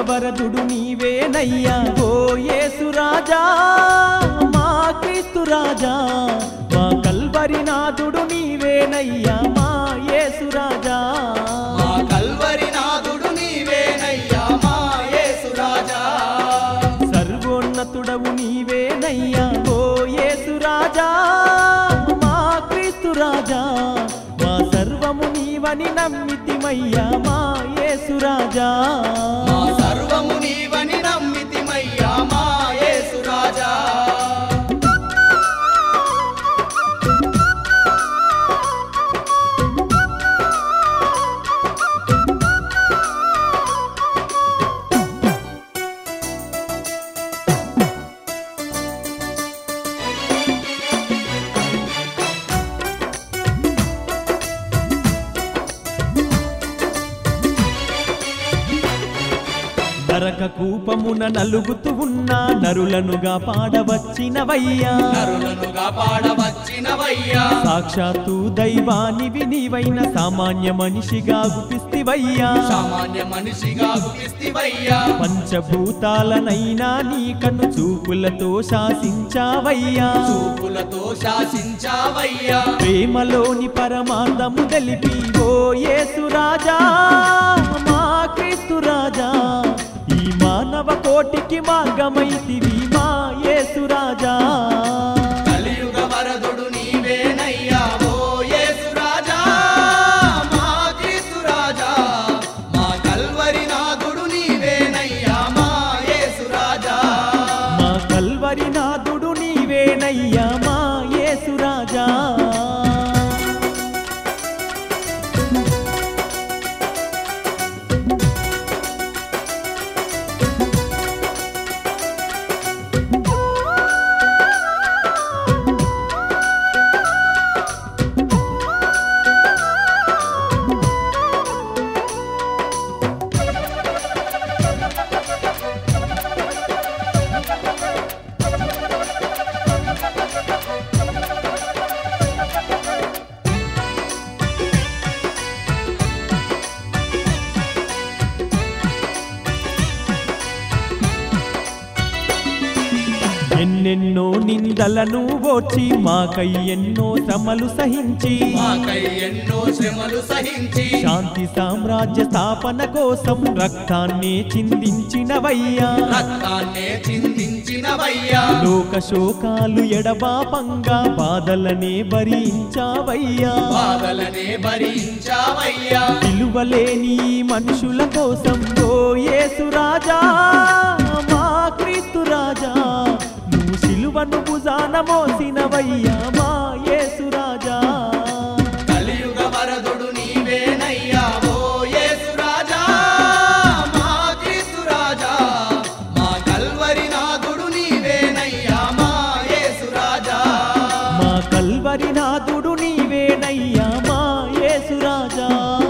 వరదుడు నీవేనయ్యా ఓ యేసురాజా మా క్రీస్తు రాజా మా కల్వరి నాథుడు నీవేనయ్యా మా యేసురాజా మా కల్వరి నాథుడు నీవేనయ్యా మా యేసురాజా సర్వోన్నతుడవు నీవేనయ్యా ఓ యేసురాజా మా క్రీస్తు రాజా మా సర్వము నీవని నమ్మితిమయ్యా మా యేసురాజా మా సర్వము నీవని నమ్మితిమయ్యా మా యేసురాజా నరక కూపమున నలుగుతూ ఉన్న నరులనుగా పాడవచ్చినవయ్యా నరులనుగా పాడవచ్చినవయ్యా సాక్షాత్తు దైవానివి నీవైన సామాన్య మనిషిగా గుపిస్తివయ్యా సామాన్య మనిషిగా గుపిస్తివయ్యా పంచభూతాలనైనా నీ కన్ను చూపులతో శాసించావయ్యా చూపులతో శాసించావయ్యా ప్రేమలోని పరమార్థము తెలిపి ఓ యేసురాజా మా క్రీస్తు రాజా ఈ మానవ కోటికి మార్గమైతివి మా యేసురాజా కలియుగ వరదుడు నీవేనయ్యా ఓ యేసురాజా మా క్రీస్తురాజా మా కల్వరి నాథుడు నీవేనయ్యా మా యేసురాజా మా కల్వరి నాథుడు నీవేనయ్యా మా యేసురాజా ఎన్నెన్నో నిందలను ఓర్చి మాకై ఎన్నో శ్రమలు సహించి మాకై ఎన్నో శ్రమలు సహించి శాంతి సామ్రాజ్య స్థాపన కోసం రక్తాన్ని చిందించినవయ్యా రక్తాన్నే చిందించినవయ్యా లోక శోకాలు ఎడబాపంగా బాధలనే భరించావయ్యా బాధలనే భరించావయ్యా విలువలేని ఈ మనుషుల కోసం ఓ యేసురాజా మా క్రీస్తు రాజా నువ్వు సిలువను భుజాన మోసినవయ్యా మా యేసురాజా కలియుగ వరదుడు నీవేనయ్యా ఓ యేసురాజా మా క్రీస్తురాజా మా కల్వరి నాథుడు నీవేనయ్యా మా యేసురాజా మా కల్వరి నాథుడు నీవేనయ్యా మా యేసురాజా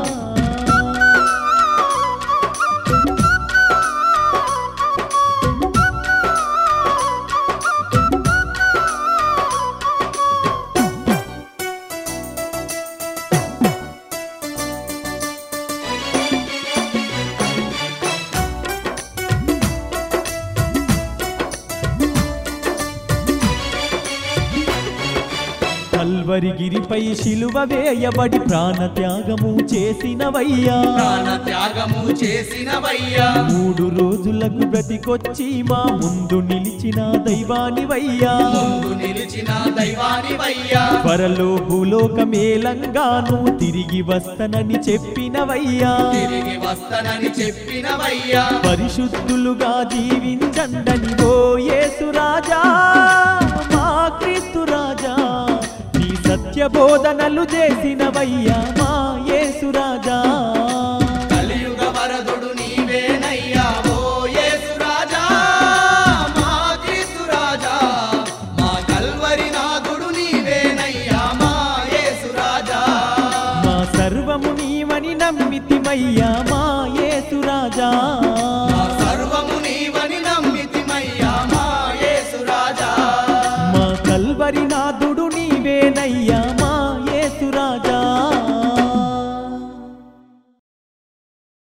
కల్వరిగిరిపై శిలువ వేయబడి ప్రాణ త్యాగము చేసినవయ్యా ప్రాణ త్యాగము చేసినవయ్యా మూడు రోజులకు బ్రతికొచ్చి మా ముందు నిలిచిన దైవానివయ్యా ముందు నిలిచిన దైవానివయ్యా త్వరలో భూలోకమేలంగాను తిరిగి వస్తనని చెప్పినవయ్యా తిరిగి వస్తనని చెప్పినవయ్యా పరిశుద్ధులుగా జీవించండని ఓ యేసురాజా మా క్రీస్తు రాజా నీ సత్య బోధనలు చేసినవయ్యా మా యేసురాజా కలియుగ వరదుడు నీవేనయ్యా ఓ యేసురాజా మా క్రీస్తురాజా మా కల్వరి నాథుడు నీవేనయ్యా మా యేసురాజా మా సర్వము నీవని నమ్మితిమయ్యా మా యేసురాజా